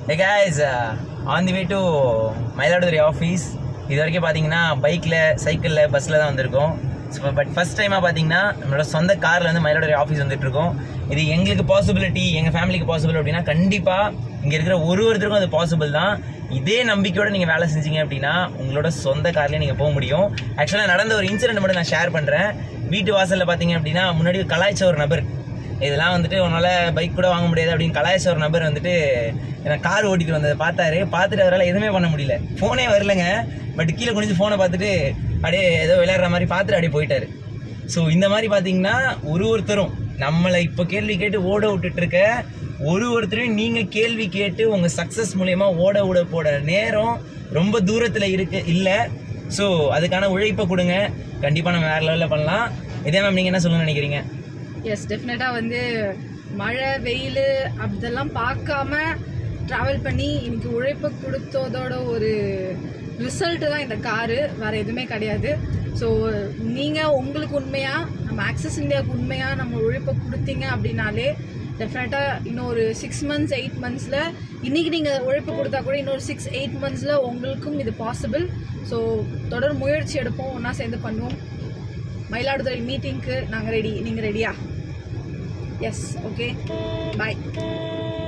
Hey guys, uh, on the way to Mayiladuthurai office இது வரைக்கும் பார்த்தீங்கன்னா பைக்கில் சைக்கிளில் பஸ்ஸில் தான் வந்திருக்கோம் ஸோ பட் ஃபர்ஸ்ட் டைமாக பார்த்தீங்கன்னா நம்மளோட சொந்த காரில் வந்து மயிலாடுதுறை ஆஃபீஸ் வந்துட்டு இருக்கோம் இது எங்களுக்கு பாசிபிலிட்டி எங்கள் ஃபேமிலிக்கு பாசிபிள் அப்படின்னா கண்டிப்பாக இங்கே இருக்கிற ஒரு ஒருத்தருக்கும் அது பாசிபிள் தான் இதே நம்பிக்கையோட நீங்கள் வேலை செஞ்சீங்க அப்படின்னா உங்களோட சொந்த கார்லேயே நீங்கள் போக முடியும் ஆக்சுவலாக நடந்த ஒரு இன்சிடென்ட் மட்டும் நான் ஷேர் பண்ணுறேன் வீட்டு வாசலில் பார்த்தீங்க அப்படின்னா முன்னாடி கலாய்ச்ச ஒரு நபர் இதெல்லாம் வந்துட்டு உன்னால பைக் கூட வாங்க முடியாது அப்படின்னு கலாய்ச்ச ஒரு நபர் வந்துட்டு எனக்கு கார் ஓட்டிட்டு வந்ததை பார்த்தாரு பார்த்துட்டு அவரால் எதுவுமே பண்ண முடியல ஃபோனே வரலங்க பட் கீழே குனிஞ்சு ஃபோனை பார்த்துட்டு அப்படியே ஏதோ விளையாடுற மாதிரி பார்த்துட்டு அப்படியே போயிட்டாரு ஸோ இந்த மாதிரி பார்த்தீங்கன்னா ஒரு ஒருத்தரும் நம்மளை இப்போ கேள்வி கேட்டு ஓட விட்டுட்டு இருக்க ஒரு ஒருத்தரையும் நீங்கள் கேள்வி கேட்டு உங்கள் சக்ஸஸ் மூலயமா ஓட விட போட நேரம் ரொம்ப தூரத்தில் இருக்கு இல்லை ஸோ அதுக்கான உழைப்பை கொடுங்க கண்டிப்பாக நம்ம வேறு லெவலில் பண்ணலாம் இதே மேம் நீங்கள் என்ன சொல்லணும்னு நினைக்கிறீங்க எஸ் டெஃபினட்டாக வந்து மழை வெயில் அதெல்லாம் பார்க்காம ட்ராவல் பண்ணி இன்னைக்கு உழைப்பு கொடுத்ததோட ஒரு ரிசல்ட் தான் இந்த காரு வேற எதுவுமே கிடையாது ஸோ நீங்கள் உங்களுக்கு உண்மையாக நம்ம ஆக்சஸ் இந்தியாவுக்கு உண்மையாக நம்ம உழைப்பை கொடுத்தீங்க அப்படின்னாலே டெஃபினட்டாக இன்னும் ஒரு சிக்ஸ் மந்த்ஸ் எயிட் மந்த்ஸில் இன்றைக்கி நீங்கள் உழைப்பு கொடுத்தா கூட இன்னொரு சிக்ஸ் எயிட் மந்த்ஸில் உங்களுக்கும் இது பாசிபிள் ஸோ தொடர் முயற்சி எடுப்போம் ஒன்றா சேர்ந்து பண்ணுவோம் மயிலாடுதுறை மீட்டிங்க்கு நாங்கள் ரெடி நீங்கள் ரெடியா எஸ் ஓகே பாய்